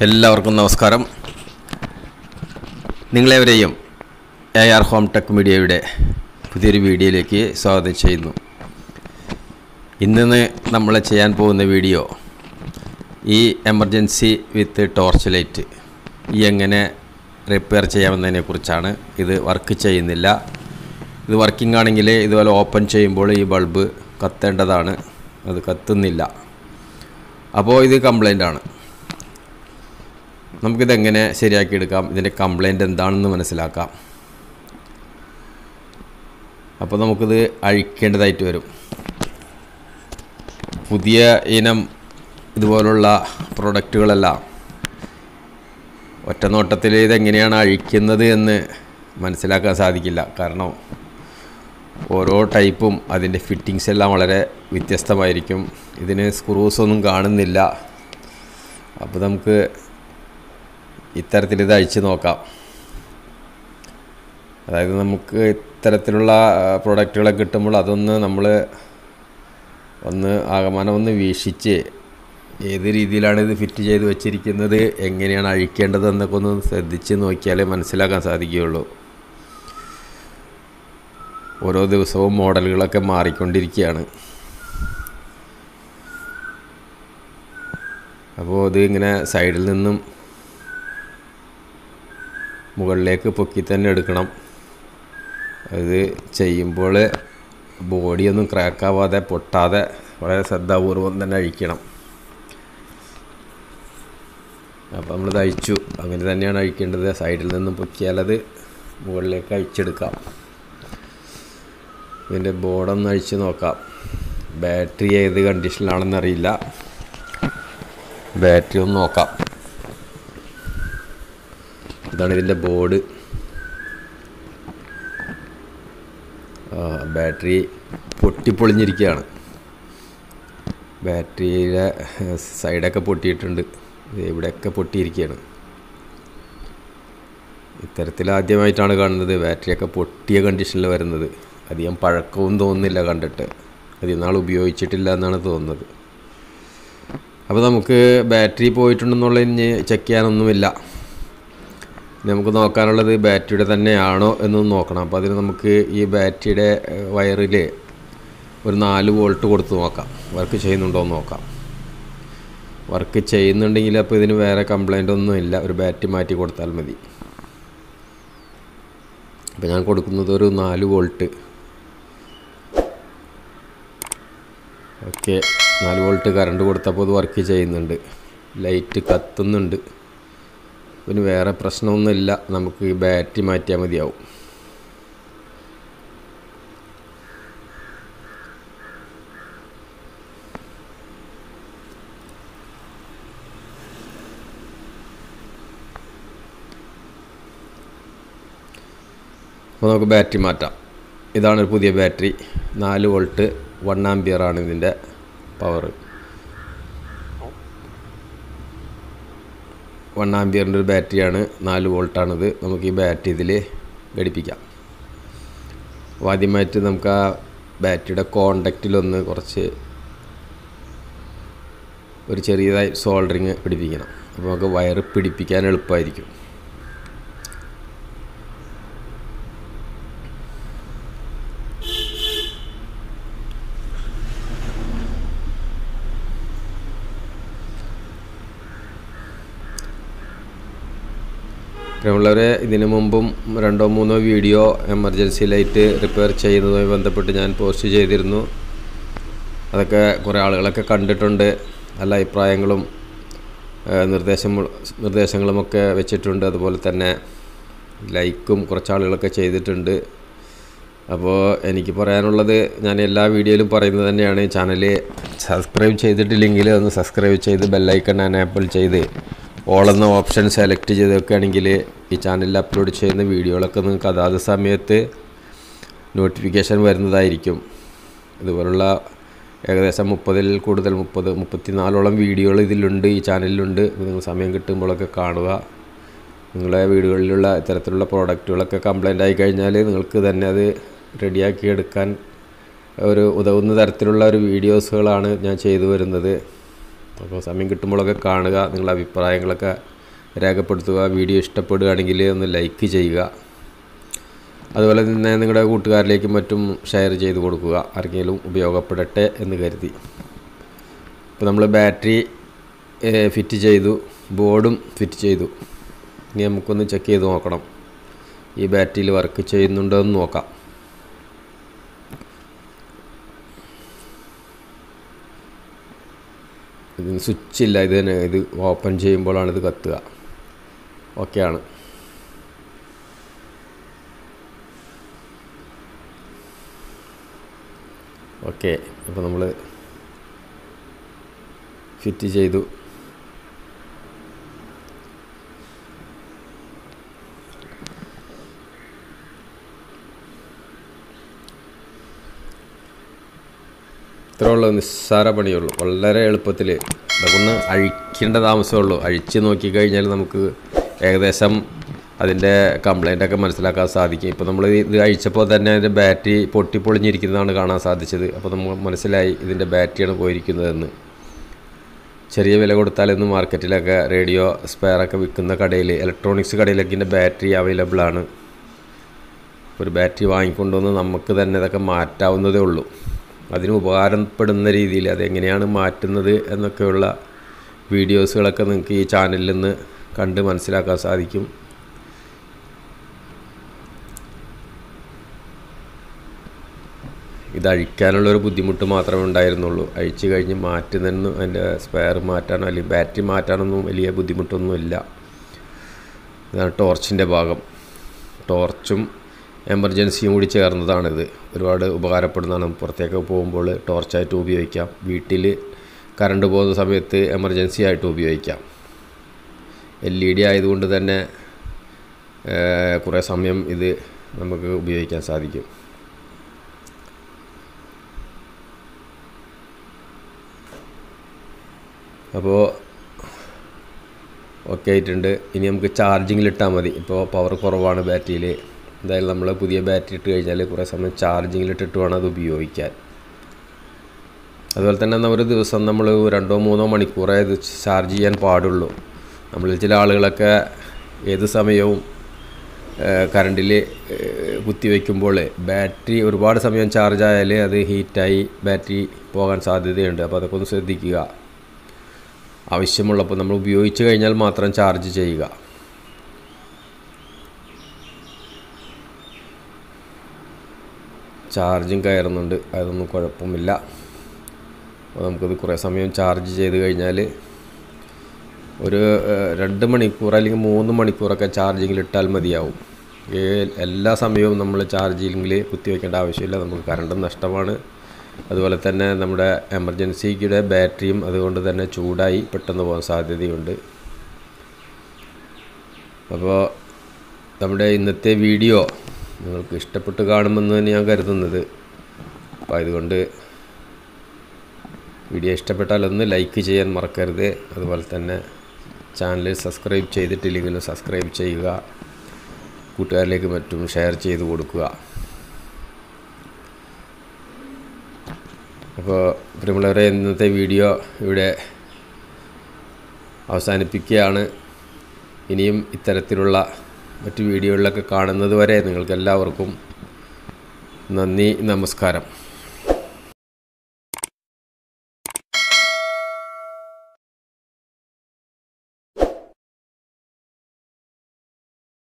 എല്ലാവർക്കും നമസ്കാരം നിങ്ങളെവരെയും എ ആർ ഹോം ടെക് മീഡിയയുടെ പുതിയൊരു വീഡിയോയിലേക്ക് സ്വാഗതം ചെയ്യുന്നു ഇന്ന് നമ്മൾ ചെയ്യാൻ പോകുന്ന വീഡിയോ ഈ എമർജൻസി വിത്ത് ടോർച്ച് ലൈറ്റ് ഈ എങ്ങനെ റിപ്പയർ ചെയ്യാമെന്നതിനെ കുറിച്ചാണ് ഇത് വർക്ക് ചെയ്യുന്നില്ല ഇത് വർക്കിംഗ് ആണെങ്കിൽ ഇതുപോലെ ഓപ്പൺ ചെയ്യുമ്പോൾ ഈ ബൾബ് കത്തേണ്ടതാണ് അത് കത്തുന്നില്ല അപ്പോൾ ഇത് കംപ്ലൈൻ്റ് ആണ് നമുക്കിതെങ്ങനെ ശരിയാക്കിയെടുക്കാം ഇതിൻ്റെ കംപ്ലൈൻറ്റ് എന്താണെന്ന് മനസ്സിലാക്കാം അപ്പോൾ നമുക്കിത് അഴിക്കേണ്ടതായിട്ട് വരും പുതിയ ഇനം ഇതുപോലുള്ള പ്രൊഡക്റ്റുകളെല്ലാം ഒറ്റ നോട്ടത്തിൽ ഇതെങ്ങനെയാണ് അഴിക്കുന്നത് എന്ന് മനസ്സിലാക്കാൻ സാധിക്കില്ല കാരണം ഓരോ ടൈപ്പും അതിൻ്റെ ഫിറ്റിങ്സ് എല്ലാം വളരെ വ്യത്യസ്തമായിരിക്കും ഇതിന് സ്ക്രൂസ് ഒന്നും കാണുന്നില്ല അപ്പോൾ നമുക്ക് ഇത്തരത്തിൽ ഇത് അഴിച്ച് നോക്കാം അതായത് നമുക്ക് ഇത്തരത്തിലുള്ള പ്രൊഡക്റ്റുകളൊക്കെ കിട്ടുമ്പോൾ അതൊന്ന് നമ്മൾ ഒന്ന് ആകമാനം ഒന്ന് വീക്ഷിച്ച് ഏത് രീതിയിലാണ് ഇത് ഫിറ്റ് ചെയ്ത് വെച്ചിരിക്കുന്നത് എങ്ങനെയാണ് അഴിക്കേണ്ടത് എന്നൊക്കെ ഒന്ന് ശ്രദ്ധിച്ച് നോക്കിയാലേ മനസ്സിലാക്കാൻ സാധിക്കുകയുള്ളൂ ഓരോ ദിവസവും മോഡലുകളൊക്കെ മാറിക്കൊണ്ടിരിക്കുകയാണ് അപ്പോൾ ഇത് ഇങ്ങനെ സൈഡിൽ നിന്നും മുകളിലേക്ക് പൊക്കി തന്നെ എടുക്കണം അത് ചെയ്യുമ്പോൾ ബോഡിയൊന്നും ക്രാക്കാവാതെ പൊട്ടാതെ വളരെ ശ്രദ്ധാപൂർവം തന്നെ അഴിക്കണം അപ്പോൾ നമ്മളിത് അഴിച്ചു അങ്ങനെ തന്നെയാണ് അഴിക്കേണ്ടത് സൈഡിൽ നിന്നും പൊക്കിയാലത് മുകളിലേക്ക് അഴിച്ചെടുക്കാം ഇതിൻ്റെ ബോർഡൊന്ന് അഴിച്ച് നോക്കാം ബാറ്ററി ഏത് കണ്ടീഷനിലാണെന്നറിയില്ല ബാറ്ററി ഒന്ന് നോക്കാം ഇതാണ് ഇതിൻ്റെ ബോർഡ് ബാറ്ററി പൊട്ടിപ്പൊളിഞ്ഞിരിക്കുകയാണ് ബാറ്ററിയുടെ സൈഡൊക്കെ പൊട്ടിയിട്ടുണ്ട് ഇവിടെയൊക്കെ പൊട്ടിയിരിക്കുകയാണ് ഇത്തരത്തിൽ ആദ്യമായിട്ടാണ് കാണുന്നത് ബാറ്ററിയൊക്കെ പൊട്ടിയ കണ്ടീഷനിൽ വരുന്നത് അധികം പഴക്കവും തോന്നുന്നില്ല കണ്ടിട്ട് അധികം നാൾ ഉപയോഗിച്ചിട്ടില്ല എന്നാണ് തോന്നുന്നത് അപ്പോൾ നമുക്ക് ബാറ്ററി പോയിട്ടുണ്ടെന്നുള്ളതിന് ചെക്ക് ചെയ്യാനൊന്നുമില്ല നമുക്ക് നോക്കാനുള്ളത് ബാറ്ററിയുടെ തന്നെയാണോ എന്ന് നോക്കണം അപ്പോൾ അതിന് നമുക്ക് ഈ ബാറ്ററിയുടെ വയറിൽ ഒരു നാല് വോൾട്ട് കൊടുത്ത് നോക്കാം വർക്ക് ചെയ്യുന്നുണ്ടോ എന്ന് നോക്കാം വർക്ക് ചെയ്യുന്നുണ്ടെങ്കിൽ അപ്പോൾ ഇതിന് വേറെ കംപ്ലൈൻ്റ് ഒന്നും ഇല്ല ഒരു ബാറ്ററി മാറ്റി കൊടുത്താൽ മതി അപ്പോൾ ഞാൻ കൊടുക്കുന്നത് ഒരു നാല് വോൾട്ട് ഓക്കെ നാല് വോൾട്ട് കറണ്ട് കൊടുത്തപ്പോൾ അത് വർക്ക് ചെയ്യുന്നുണ്ട് ലൈറ്റ് കത്തുന്നുണ്ട് പിന്നെ വേറെ പ്രശ്നമൊന്നുമില്ല നമുക്ക് ഈ ബാറ്ററി മാറ്റിയാൽ മതിയാവും അപ്പോൾ നമുക്ക് ബാറ്ററി മാറ്റാം ഇതാണ് ഒരു പുതിയ ബാറ്ററി നാല് വോൾട്ട് വൺ ആംബിയർ ആണ് ഇതിൻ്റെ പവർ വൺ ആംബിയറിൻ്റെ ഒരു ബാറ്ററിയാണ് നാല് വോൾട്ടാണിത് നമുക്ക് ഈ ബാറ്ററി ഇതിൽ ഘടിപ്പിക്കാം അപ്പോൾ ആദ്യമായിട്ട് നമുക്ക് ആ ബാറ്ററിയുടെ കോണ്ടാക്റ്റിലൊന്ന് കുറച്ച് ഒരു ചെറിയതായി സോൾഡറിങ് പിടിപ്പിക്കണം അപ്പോൾ നമുക്ക് വയറ് പിടിപ്പിക്കാൻ എളുപ്പമായിരിക്കും പ്രിയമുള്ളവരെ ഇതിനു മുമ്പും രണ്ടോ മൂന്നോ വീഡിയോ എമർജൻസി ലൈറ്റ് റിപ്പയർ ചെയ്യുന്നതുമായി ബന്ധപ്പെട്ട് ഞാൻ പോസ്റ്റ് ചെയ്തിരുന്നു അതൊക്കെ കുറേ ആളുകളൊക്കെ കണ്ടിട്ടുണ്ട് നല്ല അഭിപ്രായങ്ങളും നിർദ്ദേശം നിർദ്ദേശങ്ങളുമൊക്കെ വെച്ചിട്ടുണ്ട് അതുപോലെ തന്നെ ലൈക്കും കുറച്ച് ആളുകളൊക്കെ ചെയ്തിട്ടുണ്ട് അപ്പോൾ എനിക്ക് പറയാനുള്ളത് ഞാൻ എല്ലാ വീഡിയോയിലും പറയുന്നത് തന്നെയാണ് ചാനൽ സബ്സ്ക്രൈബ് ചെയ്തിട്ടില്ലെങ്കിൽ ഒന്ന് സബ്സ്ക്രൈബ് ചെയ്ത് ബെല്ലൈക്കൺ എനേബിൾ ചെയ്ത് ഓൾ എന്ന ഓപ്ഷൻ സെലക്ട് ചെയ്ത് വെക്കുകയാണെങ്കിൽ ഈ ചാനലിൽ അപ്ലോഡ് ചെയ്യുന്ന വീഡിയോകളൊക്കെ നിങ്ങൾക്ക് അതാത് സമയത്ത് നോട്ടിഫിക്കേഷൻ വരുന്നതായിരിക്കും ഇതുപോലുള്ള ഏകദേശം മുപ്പതിൽ കൂടുതൽ മുപ്പത് മുപ്പത്തിനാലോളം വീഡിയോകൾ ഇതിലുണ്ട് ഈ ചാനലിലുണ്ട് നിങ്ങൾ സമയം കിട്ടുമ്പോഴൊക്കെ കാണുക നിങ്ങളെ വീടുകളിലുള്ള ഇത്തരത്തിലുള്ള പ്രോഡക്റ്റുകളൊക്കെ കംപ്ലൈൻ്റ് ആയി കഴിഞ്ഞാൽ നിങ്ങൾക്ക് തന്നെ അത് റെഡിയാക്കി എടുക്കാൻ ഒരു ഉതകുന്ന തരത്തിലുള്ള ഒരു വീഡിയോസുകളാണ് ഞാൻ ചെയ്തു വരുന്നത് അപ്പോൾ സമയം കിട്ടുമ്പോഴൊക്കെ കാണുക നിങ്ങളുടെ അഭിപ്രായങ്ങളൊക്കെ രേഖപ്പെടുത്തുക വീഡിയോ ഇഷ്ടപ്പെടുകയാണെങ്കിൽ ഒന്ന് ലൈക്ക് ചെയ്യുക അതുപോലെ തന്നെ നിങ്ങളുടെ കൂട്ടുകാരിലേക്കും മറ്റും ഷെയർ ചെയ്ത് കൊടുക്കുക ആർക്കെങ്കിലും ഉപയോഗപ്പെടട്ടെ എന്ന് കരുതി ഇപ്പോൾ നമ്മൾ ബാറ്ററി ഫിറ്റ് ചെയ്തു ബോർഡും ഫിറ്റ് ചെയ്തു ഇനി നമുക്കൊന്ന് ചെക്ക് ചെയ്ത് നോക്കണം ഈ ബാറ്ററിയിൽ വർക്ക് ചെയ്യുന്നുണ്ടോ എന്ന് നോക്കാം ഇതിന് സ്വിച്ച് ഇല്ല ഇത് തന്നെ ഇത് ഓപ്പൺ ചെയ്യുമ്പോഴാണ് ഇത് കത്തുക ഓക്കെയാണ് ഓക്കെ അപ്പോൾ നമ്മൾ ഫിറ്റ് ചെയ്തു ഇത്രേ ഉള്ളൂ നിസ്സാര പണിയുള്ളൂ വളരെ എളുപ്പത്തിൽ അതൊക്കെ ഒന്ന് അഴിക്കേണ്ട താമസമുള്ളൂ അഴിച്ച് നോക്കിക്കഴിഞ്ഞാൽ നമുക്ക് ഏകദേശം അതിൻ്റെ കംപ്ലൈൻ്റ് ഒക്കെ മനസ്സിലാക്കാൻ സാധിക്കും ഇപ്പോൾ നമ്മൾ ഇത് അഴിച്ചപ്പോൾ തന്നെ അതിൻ്റെ ബാറ്ററി പൊട്ടിപ്പൊളിഞ്ഞിരിക്കുന്നതാണ് കാണാൻ സാധിച്ചത് അപ്പോൾ നമുക്ക് മനസ്സിലായി ഇതിൻ്റെ ബാറ്ററിയാണ് പോയിരിക്കുന്നതെന്ന് ചെറിയ വില കൊടുത്താലൊന്നും മാർക്കറ്റിലൊക്കെ റേഡിയോ സ്പെയറൊക്കെ വിൽക്കുന്ന കടയിൽ ഇലക്ട്രോണിക്സ് കടയിലൊക്കെ ഇതിൻ്റെ ബാറ്ററി അവൈലബിൾ ആണ് ഒരു ബാറ്ററി വാങ്ങിക്കൊണ്ടുവന്ന് നമുക്ക് തന്നെ ഇതൊക്കെ മാറ്റാവുന്നതേ ഉള്ളൂ അതിന് ഉപകാരപ്പെടുന്ന രീതിയിൽ അതെങ്ങനെയാണ് മാറ്റുന്നത് എന്നൊക്കെയുള്ള വീഡിയോസുകളൊക്കെ നിങ്ങൾക്ക് ഈ ചാനലിൽ നിന്ന് കണ്ട് മനസ്സിലാക്കാൻ സാധിക്കും ഇത് അഴിക്കാനുള്ളൊരു ബുദ്ധിമുട്ട് മാത്രമേ ഉണ്ടായിരുന്നുള്ളൂ അഴിച്ചു കഴിഞ്ഞ് മാറ്റുന്നതിന് അതിൻ്റെ സ്പെയർ മാറ്റാനോ അല്ലെങ്കിൽ ബാറ്ററി മാറ്റാനൊന്നും വലിയ ബുദ്ധിമുട്ടൊന്നുമില്ല ഇതാണ് ടോർച്ചിൻ്റെ ഭാഗം ടോർച്ചും എമർജൻസിയും കൂടി ചേർന്നതാണിത് ഒരുപാട് ഉപകാരപ്പെടുന്നതാണ് പുറത്തേക്ക് പോകുമ്പോൾ ടോർച്ചായിട്ട് ഉപയോഗിക്കാം വീട്ടിൽ കറണ്ട് പോകുന്ന സമയത്ത് എമർജൻസി ആയിട്ട് ഉപയോഗിക്കാം എൽ ഇ ഡി ആയതുകൊണ്ട് തന്നെ കുറേ സമയം ഇത് നമുക്ക് ഉപയോഗിക്കാൻ സാധിക്കും അപ്പോൾ ഓക്കെ ആയിട്ടുണ്ട് ഇനി നമുക്ക് ചാർജിങ്ങിലിട്ടാൽ മതി ഇപ്പോൾ പവർ കുറവാണ് ബാറ്ററിയിൽ എന്തായാലും നമ്മൾ പുതിയ ബാറ്ററി ഇട്ട് കഴിഞ്ഞാൽ കുറേ സമയം ചാർജിങ്ങിലിട്ടിട്ട് വേണം അത് ഉപയോഗിക്കാൻ അതുപോലെ തന്നെ ഒരു ദിവസം നമ്മൾ രണ്ടോ മൂന്നോ മണിക്കൂറേ ഇത് ചാർജ് ചെയ്യാൻ പാടുള്ളൂ നമ്മളിൽ ചില ആളുകളൊക്കെ ഏത് സമയവും കറണ്ടിൽ കുത്തിവെക്കുമ്പോൾ ബാറ്ററി ഒരുപാട് സമയം ചാർജ് ആയാൽ അത് ഹീറ്റായി ബാറ്ററി പോകാൻ സാധ്യതയുണ്ട് അപ്പോൾ അതൊക്കെ ഒന്ന് ശ്രദ്ധിക്കുക ആവശ്യമുള്ളപ്പോൾ നമ്മൾ ഉപയോഗിച്ച് കഴിഞ്ഞാൽ മാത്രം ചാർജ് ചെയ്യുക ചാർജും കയറുന്നുണ്ട് അതൊന്നും കുഴപ്പമില്ല അപ്പോൾ നമുക്കത് കുറേ സമയം ചാർജ് ചെയ്ത് കഴിഞ്ഞാൽ ഒരു രണ്ട് മണിക്കൂർ അല്ലെങ്കിൽ മൂന്ന് മണിക്കൂറൊക്കെ ചാർജിങ്ങിൽ ഇട്ടാൽ മതിയാവും എല്ലാ സമയവും നമ്മൾ ചാർജിങ്ങിൽ കുത്തിവെക്കേണ്ട ആവശ്യമില്ല നമുക്ക് കറണ്ട് നഷ്ടമാണ് അതുപോലെ തന്നെ നമ്മുടെ എമർജൻസിയുടെ ബാറ്ററിയും അതുകൊണ്ട് തന്നെ ചൂടായി പെട്ടെന്ന് പോകാൻ സാധ്യതയുണ്ട് അപ്പോൾ നമ്മുടെ ഇന്നത്തെ വീഡിയോ നിങ്ങൾക്ക് ഇഷ്ടപ്പെട്ട് കാണുമെന്ന് തന്നെ ഞാൻ കരുതുന്നത് അപ്പോൾ അതുകൊണ്ട് വീഡിയോ ഇഷ്ടപ്പെട്ടാൽ ഒന്ന് ലൈക്ക് ചെയ്യാൻ മറക്കരുത് അതുപോലെ തന്നെ ചാനൽ സബ്സ്ക്രൈബ് ചെയ്തിട്ടില്ലെങ്കിൽ സബ്സ്ക്രൈബ് ചെയ്യുക കൂട്ടുകാരിലേക്ക് മറ്റും ഷെയർ ചെയ്ത് കൊടുക്കുക അപ്പോൾ പ്രിയമുള്ളവരെ ഇന്നത്തെ വീഡിയോ ഇവിടെ അവസാനിപ്പിക്കുകയാണ് ഇനിയും ഇത്തരത്തിലുള്ള മറ്റു വീഡിയോകളിലൊക്കെ കാണുന്നത് വരെ നിങ്ങൾക്കെല്ലാവർക്കും നന്ദി നമസ്കാരം